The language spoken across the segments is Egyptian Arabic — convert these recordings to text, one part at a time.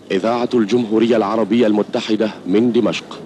إذاعة الجمهورية العربية المتحدة من دمشق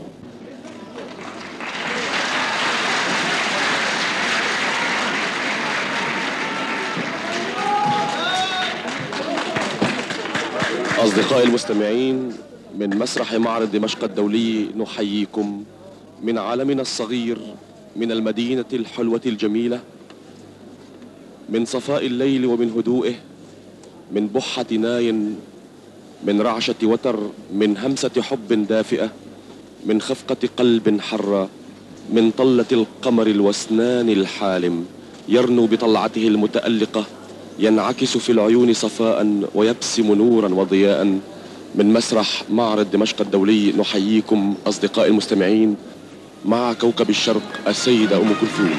أصدقائي المستمعين من مسرح معرض دمشق الدولي نحييكم من عالمنا الصغير من المدينة الحلوة الجميلة من صفاء الليل ومن هدوئه من بحة ناي من رعشة وتر من همسة حب دافئة من خفقة قلب حرة من طلة القمر الوسنان الحالم يرنو بطلعته المتألقة ينعكس في العيون صفاء ويبسم نورا وضياء من مسرح معرض دمشق الدولي نحييكم أصدقائي المستمعين مع كوكب الشرق السيدة أم كلثوم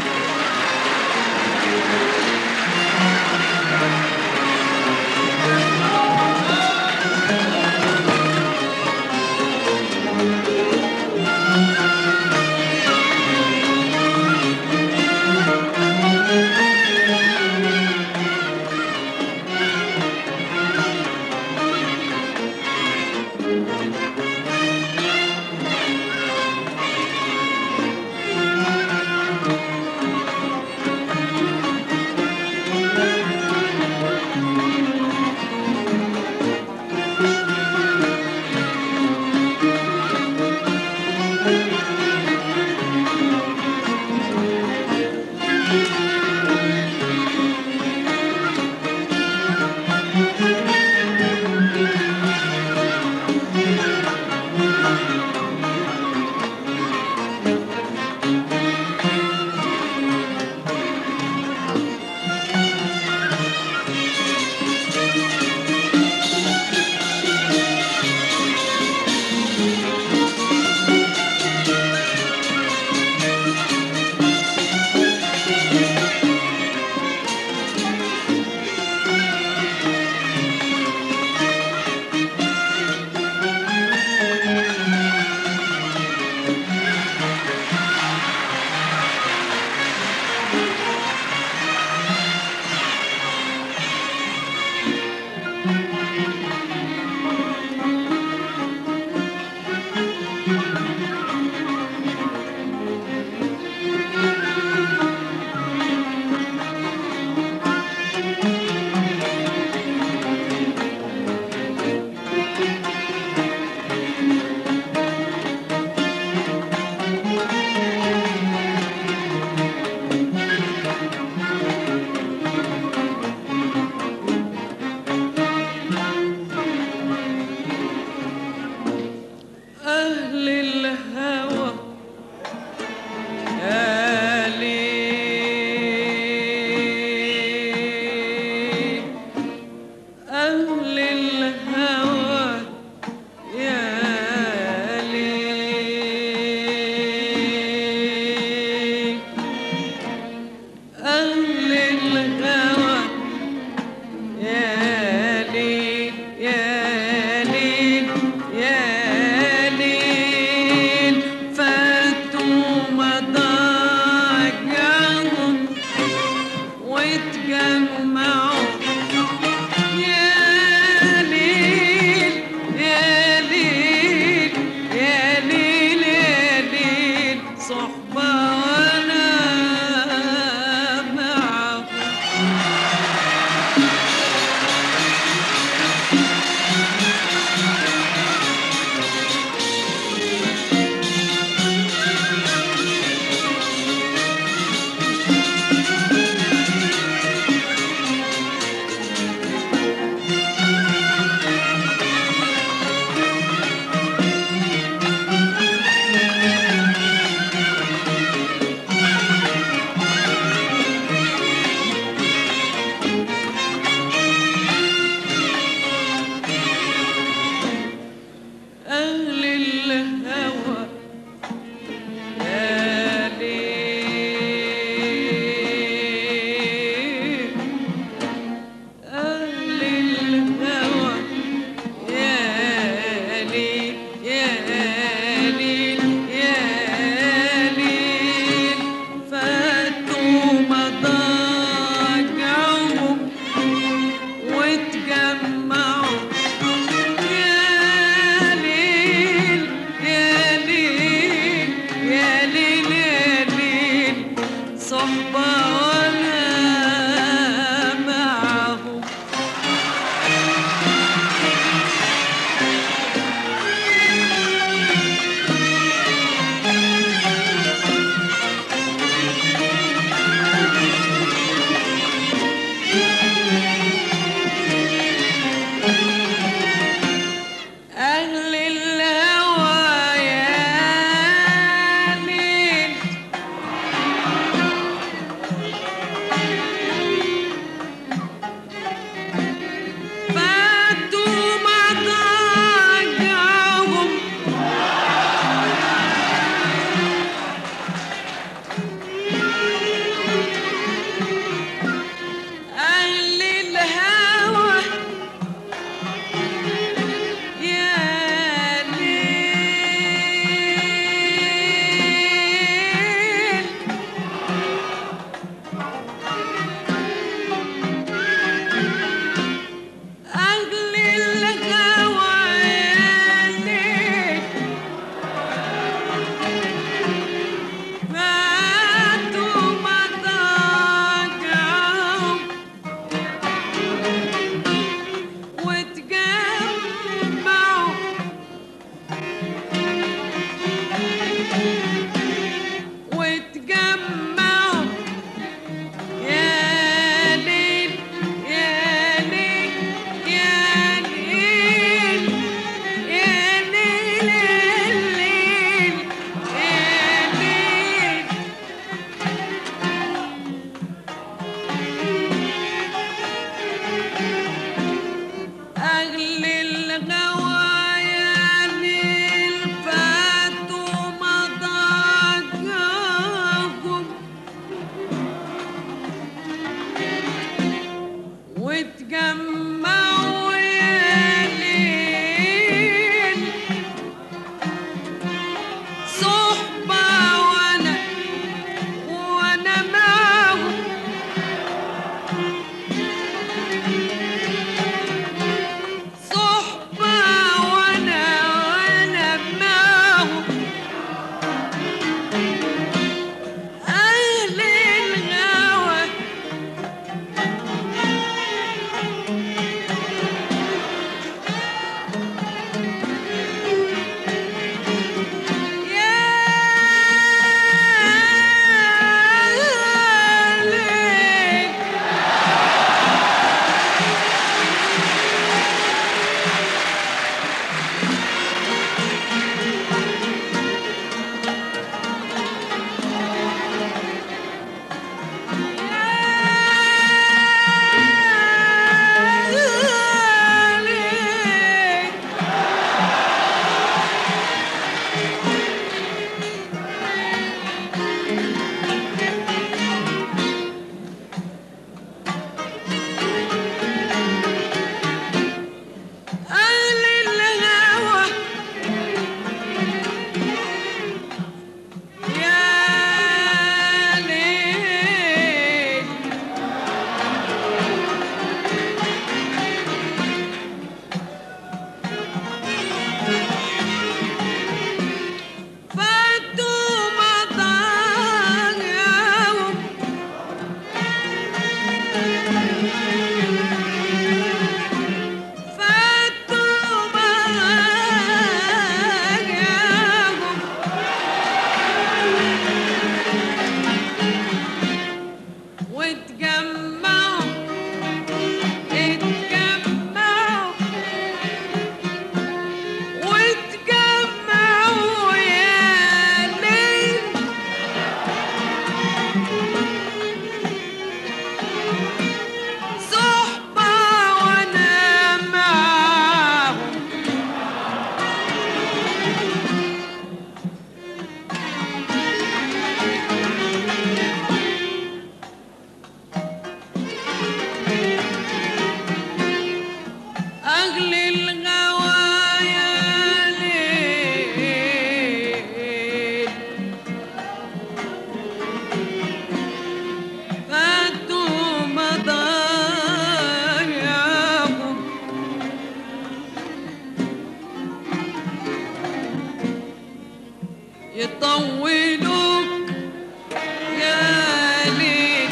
يطولوك يا ليل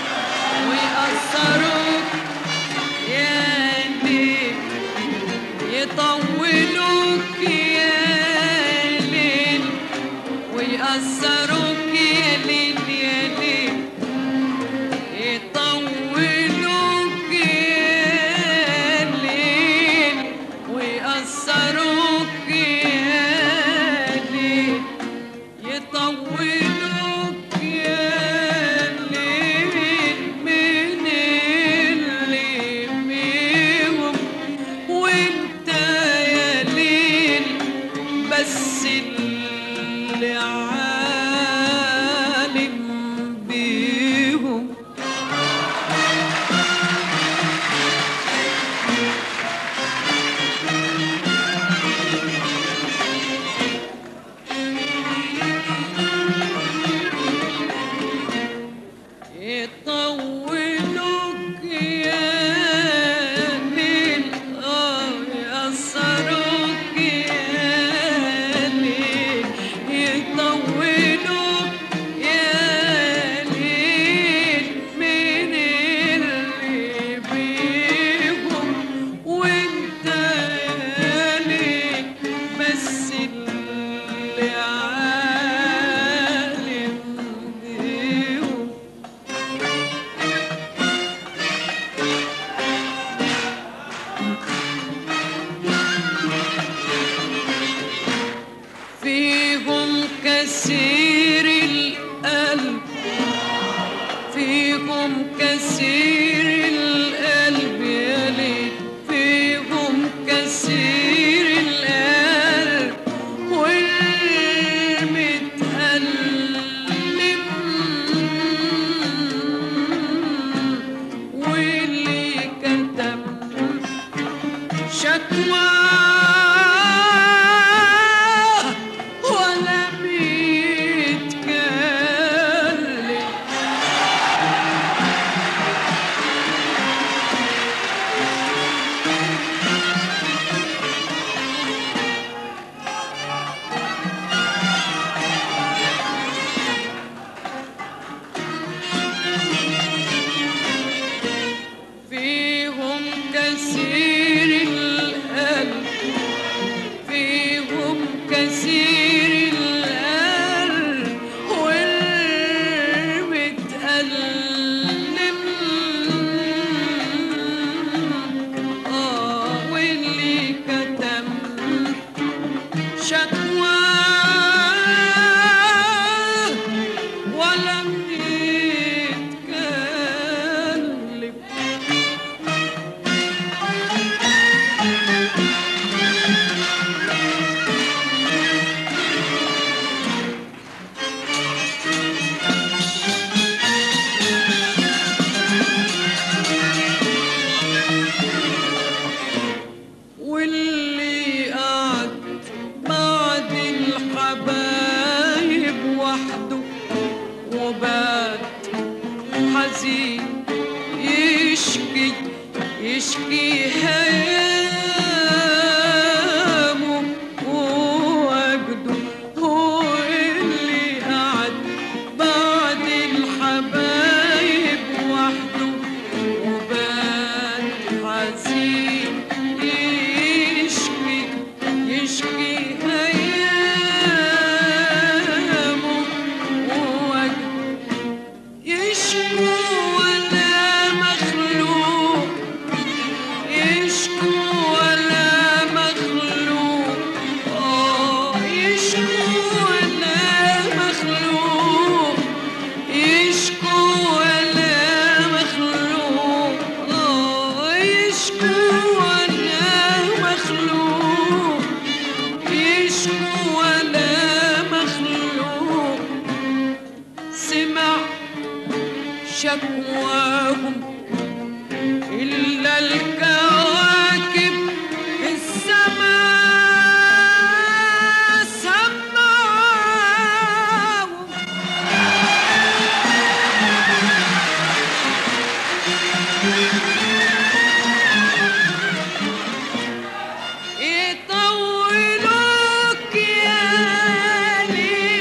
ويقصروك يا ليل يطولوك يا ليل ويقصروك يا ليل يا ليل يطولوك يا ليل ويقصروك يا ليل يطولوك يا ليل من اللي بيهم وانت يا ليل بس اللي عالم بيهم يطولوك يا ليل اه يقصروك يا ليل يطولوك يا ليل من اللي بيهم وانت يا ليل بس اللي عالم بيهم فيهم كثير القلب فيهم كثير القلب يا ليل فيهم كثير القلب والمتألم واللي كتب شكوى ولا بيتكلم فيهم كثير القلب فيهم كثير القلب والمتألم آه واللي كتم شكوى ولم يتكلم واللي قعد بعد الحبايب وحده وبات حزين يشكي يشكي هيامه ووجده هو اللي قعد بعد الحبايب وحده وبات حزين يشكي يشكي هيامه ووجده يشكو ولا مخلوق يشكو ولا مخلوق آه يشكو ولا مخلوق يشكو ولا مخلوق آه يشكو ولا مخلوق يشكو ولا مخلوق سمع شكواهم إلا الكواكب في السماء سمعوا يطولوك يا ليل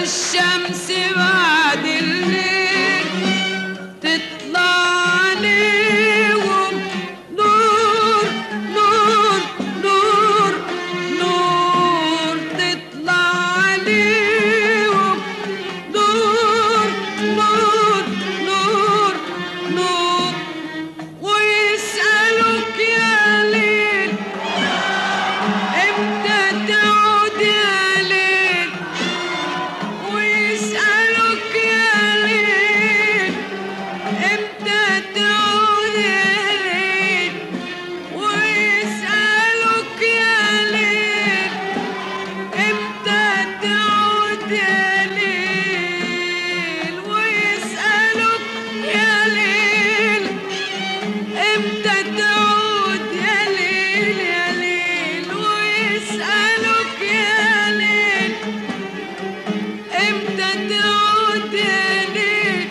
والشمس بعد الليل تطلع عليهم نور نور نور نور تطلع عليهم نور نور نور نور ويسألوك يا ليل امتى تعود يا ليل ويسألوك يا ليل امتى تعود يا ليل ويسألوك يا ليل امتى تعود يا ليل ويسألوك يا ليل امتى تعود يا ليل يا ليل ويسألوك يا ليل امتى تعود يا ليل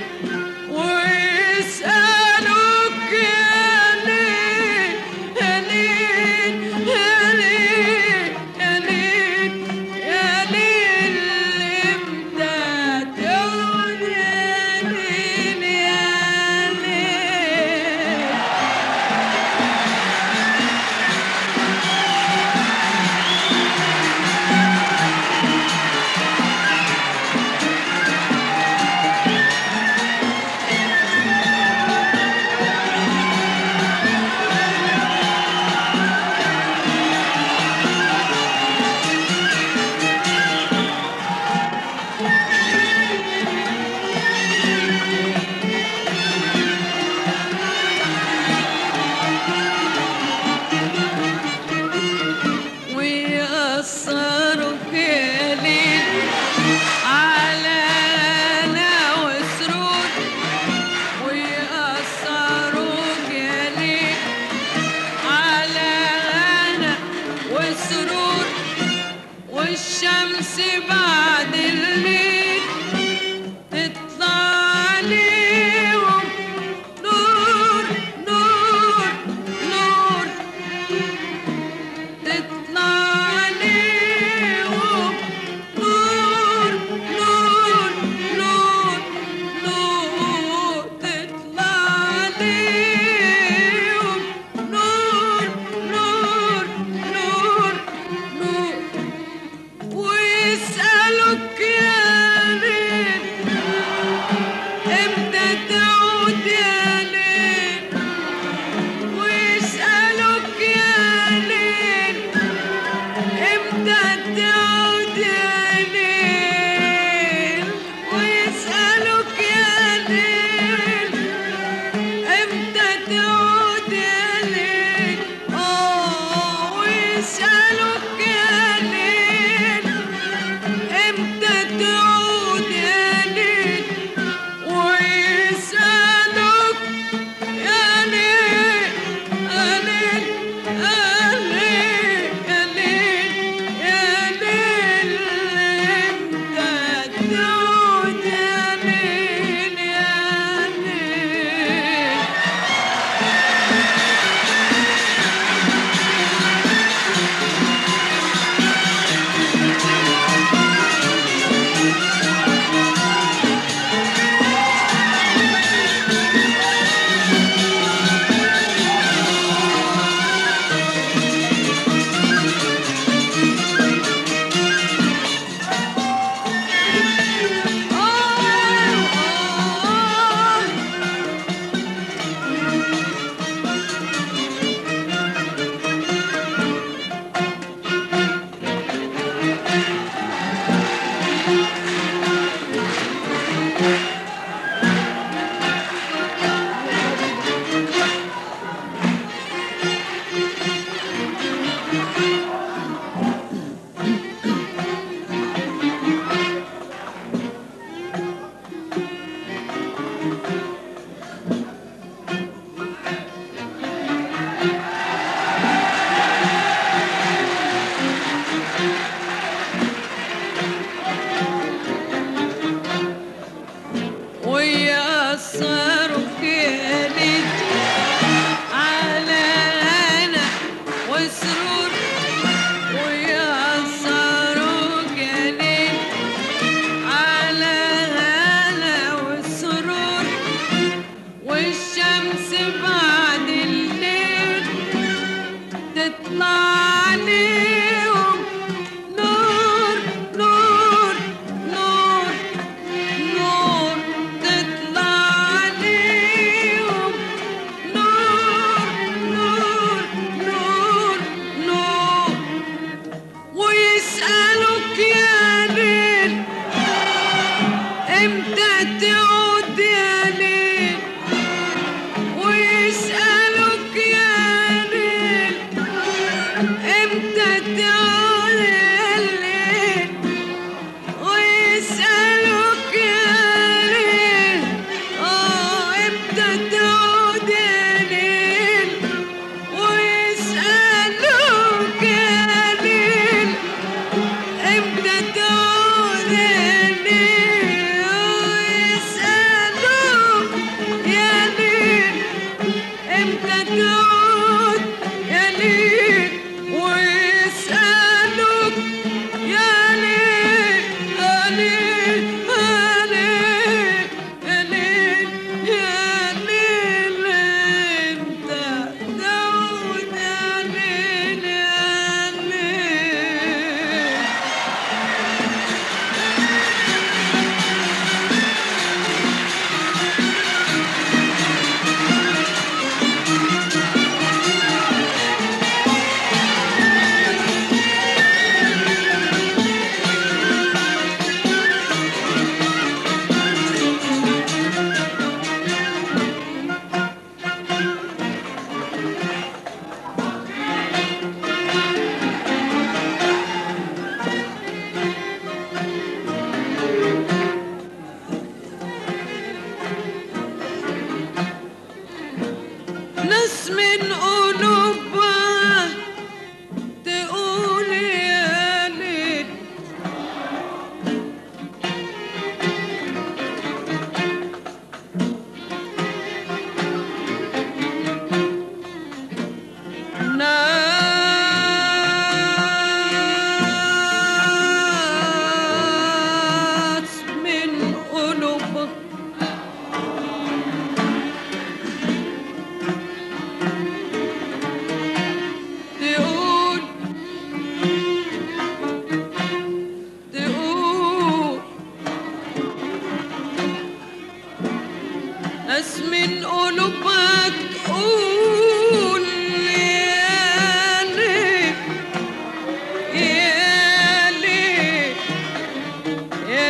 ويسألوك يا ليل يا ليل يا ليل يا ليل يا ليل امتى تعود يا ليل يا ليل ويأثروك يا ليل على أنا وسرور ويأثروك يا ليل على أنا وسرور والشمس بعد الليل تطلع عليهم نور نور نور تطلع عليهم نور نور نور نور تطلع عليهم نور نور نور نور ويسألوك يا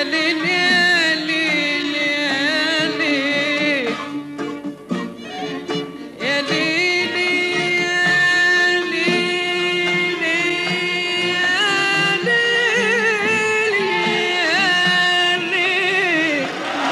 يا ليل يا ليل يا ليل يا ليل يا ليل يا ليل يا ليل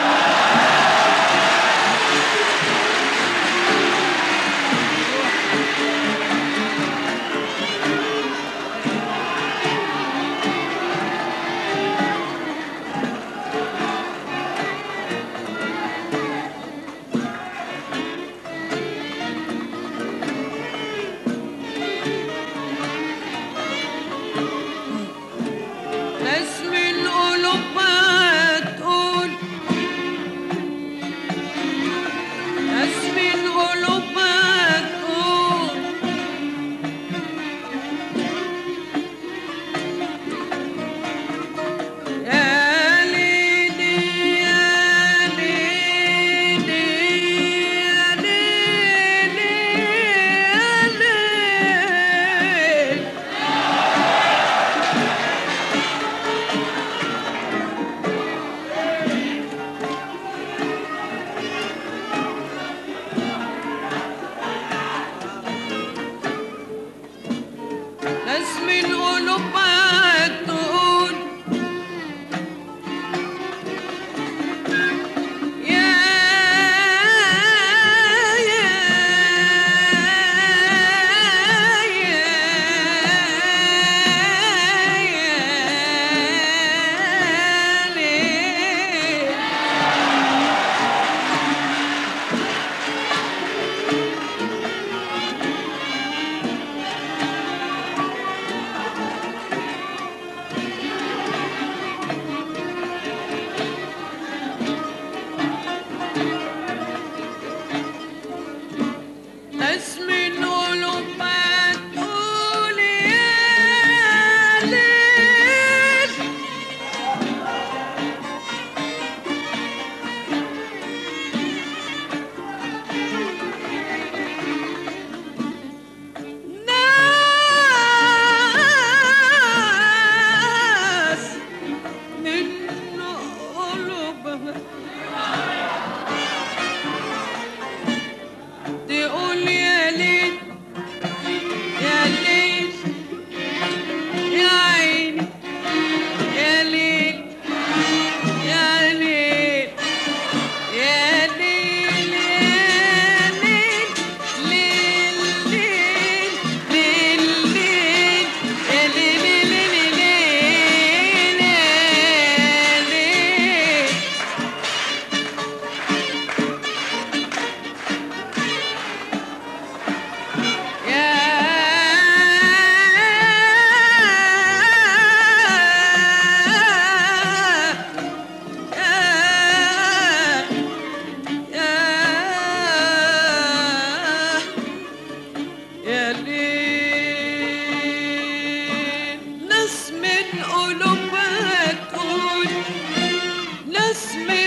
ناس من قلوبها تقول ناس من قلوبها تقول يا ليلي يا ليلي يا ليلي يا ليلي ناس من قلوبها تقول يا يا يا ليل ناس من قلوبها تقول يا ليل ناس من قلوبها تقول يا ليل يا ليل يا عيني يا ليل يا ليل يا ليل يا ليل ليل ليل ليل ليل يا ليل ليل ليل يا ليل يا ليل ناس من قلوبها تقول ناس من